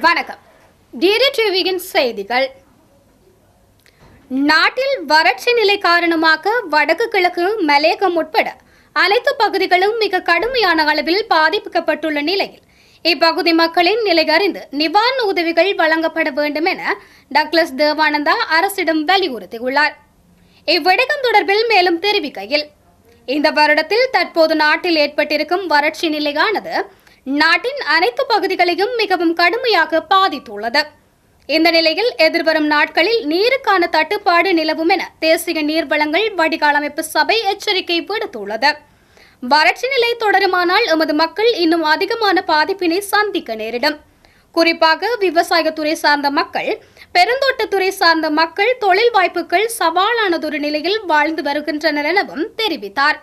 வணக்கம் டிடி டிவியின் செய்திகள் நாட்டில் வறட்சி நிலை காரணமாக வடக்கு கிழக்கு மலேகம் உட்பட அனைத்து பகுதிகளும் மிக கடுமையான அளவில் பாதிக்கப்பட்டுள்ள நிலையில் இப்பகுதி மக்களின் நிலை அறிந்து நிவாரண உதவிகள் வழங்கப்பட வேண்டும் என டக்ளஸ் தேவானந்தா அரசிடம் வலியுறுத்தியுள்ளார் இவ்விடயம் தொடர்பில் மேலும் தெரிவிக்கையில் இந்த வருடத்தில் தற்போது நாட்டில் ஏற்பட்டிருக்கும் வறட்சி நிலையானது நாட்டின் அனைத்து பகுதிகளையும் மிகவும் கடுமையாக பாதித்துள்ளது இந்த நிலையில் எதிர்வரும் நாட்களில் நீருக்கான தட்டுப்பாடு நிலவும் என தேசிய நீர்வளங்கள் வடிகால் அமைப்பு சபை எச்சரிக்கை விடுத்துள்ளது வறட்சி நிலை தொடருமானால் எமது மக்கள் இன்னும் அதிகமான பாதிப்பினை சந்திக்க நேரிடும் குறிப்பாக விவசாயத்துறை சார்ந்த மக்கள் பெருந்தோட்டத்துறை சார்ந்த மக்கள் தொழில் வாய்ப்புகள் சவாலானதொரு நிலையில் வாழ்ந்து வருகின்றனர் எனவும் தெரிவித்தார்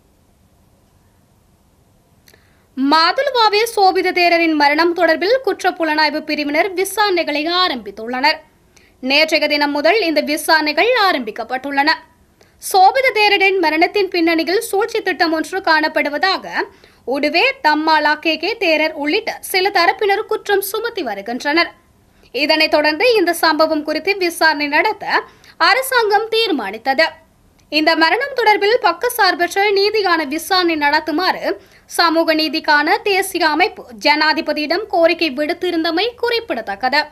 மாதுலுவாவே சோபித தேரரின் மரணம் தொடர்பில் குற்றப்புலனாய்வு பிரிவினர் விசாரணைகளை ஆரம்பித்துள்ளனர் நேற்றைய தினம் முதல் இந்த விசாரணைகள் ஆரம்பிக்கப்பட்டுள்ளன சோபித தேரரின் மரணத்தின் பின்னணியில் சூழ்ச்சி திட்டம் ஒன்று காணப்படுவதாக உடுவே தம்மாலா கே கே தேரர் உள்ளிட்ட சில தரப்பினர் குற்றம் சுமத்தி வருகின்றனர் இதனைத் தொடர்ந்து இந்த சம்பவம் குறித்து விசாரணை நடத்த அரசாங்கம் தீர்மானித்தது இந்த மரணம் தொடர்பில் பக்கசார்பற்ற நீதியான விசாரணை நடத்துமாறு சமூக நீதிக்கான தேசிய அமைப்பு ஜனாதிபதியிடம் கோரிக்கை விடுத்திருந்தமை குறிப்பிடத்தக்கது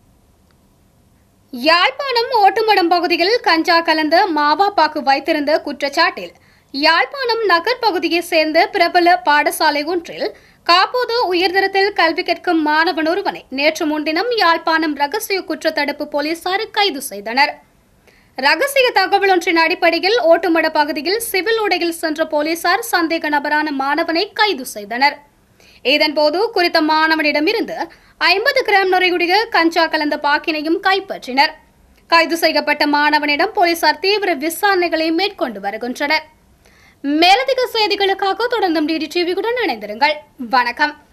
யாழ்ப்பாணம் ஓட்டுமடம் பகுதியில் கஞ்சா கலந்த மாவா பாக்கு வைத்திருந்த குற்றச்சாட்டில் யாழ்ப்பாணம் நகர் பகுதியைச் சேர்ந்த பிரபல பாடசாலை ஒன்றில் காப்போது உயர்தரத்தில் கல்வி கற்கும் மாணவன் ஒருவனை நேற்று முன்தினம் யாழ்ப்பாணம் ரகசிய குற்றத்தடுப்பு போலீசார் கைது செய்தனர் ரகசிய தகவல் ஒன்றின் அடிப்படையில் ஓட்டுமட பகுதியில் சிவில் உடையில் சென்ற போலீசார் சந்தேக நபரான மாணவனை கைது செய்தனர் இதன்போது குறித்த மாணவனிடமிருந்து ஐம்பது கிராம் நுரையுடைய கஞ்சா கலந்த பாக்கினையும் கைப்பற்றினர் கைது செய்யப்பட்ட மாணவனிடம் போலீசார் தீவிர விசாரணைகளை மேற்கொண்டு வருகின்றனர் மேலதிக செய்திகளுக்காக தொடர்ந்தும் டிடி டிவியுடன் இணைந்திருங்கள் வணக்கம்